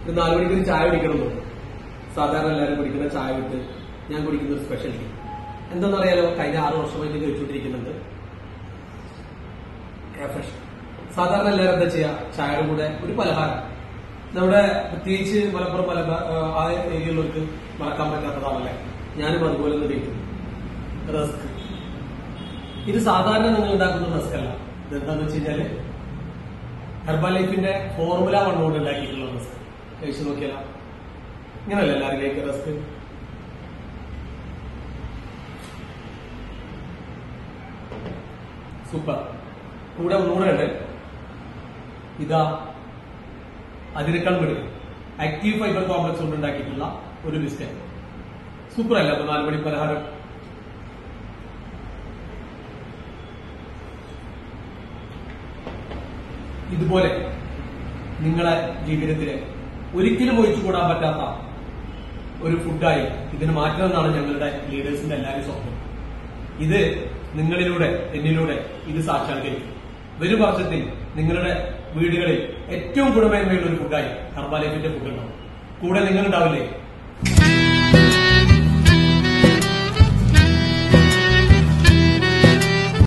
ഒരു നാല് മണിക്ക് ഒരു ചായ കുടിക്കണമെന്നുണ്ട് സാധാരണ എല്ലാവരും കുടിക്കുന്ന ചായ വിട്ട് ഞാൻ കുടിക്കുന്ന ഒരു സ്പെഷ്യൽ ടീ എന്താണെന്നറിയാലോ കഴിഞ്ഞ ആറ് വർഷമായി ഇത് കഴിച്ചുകൊണ്ടിരിക്കുന്നുണ്ട് ഫ്രഷ് സാധാരണ എല്ലാവരും എന്താ ചെയ്യാ ചായയുടെ കൂടെ ഒരു പലഹാരം നമ്മുടെ പ്രത്യേകിച്ച് മലപ്പുറം മലബാർ ആ ഏരിയയിലുള്ളവർക്ക് മറക്കാൻ പറ്റാത്തതാണല്ലേ ഞാനും അതുപോലെ ഒന്ന് കഴിക്കുന്നു റസ്ക് ഇത് സാധാരണ നിങ്ങൾ ഉണ്ടാക്കുന്ന റസ്ക് അല്ല ഇതെന്താന്ന് വെച്ച് കഴിഞ്ഞാല് ഹെർബൽ ലൈഫിന്റെ ഫോർമുല വണ്ണുകൊണ്ട് ഉണ്ടാക്കിയിട്ടുള്ള റസ്ക് കഴിച്ചു നോക്കിയാലോ ഇങ്ങനല്ല എല്ലാവരും കഴിക്കുക റസ്ക് സൂപ്പർ കൂടെ ഒന്നുകൂടെ ഉണ്ട് ഇതാ അതിനേക്കാൾ വലുത് ആക്റ്റീവ് ഫൈബർ കോംപ്ലക്സ് കൊണ്ട് ഉണ്ടാക്കിയിട്ടുള്ള ഒരു ബിസ്ക്കറ്റ് സൂപ്പർ അല്ല അപ്പൊ നാല് മണി പലഹാരം ഇതുപോലെ നിങ്ങളെ ജീവിതത്തിലെ ഒരിക്കലും ഒഴിച്ചുകൂടാൻ പറ്റാത്ത ഒരു ഫുഡായി ഇതിന് മാറ്റണമെന്നാണ് ഞങ്ങളുടെ ലീഡേഴ്സിന്റെ എല്ലാവരും സ്വപ്നം ഇത് നിങ്ങളിലൂടെ എന്നിലൂടെ ഇത് സാക്ഷാത്കരിക്കും വരും വർഷത്തിൽ നിങ്ങളുടെ വീടുകളിൽ ഏറ്റവും ഗുണമേന്മയുള്ള ഒരു ഫുഡായി ഹർബാലൈഫിന്റെ ഫുഡ് ഉണ്ടാവും കൂടെ നിങ്ങളുണ്ടാവില്ലേ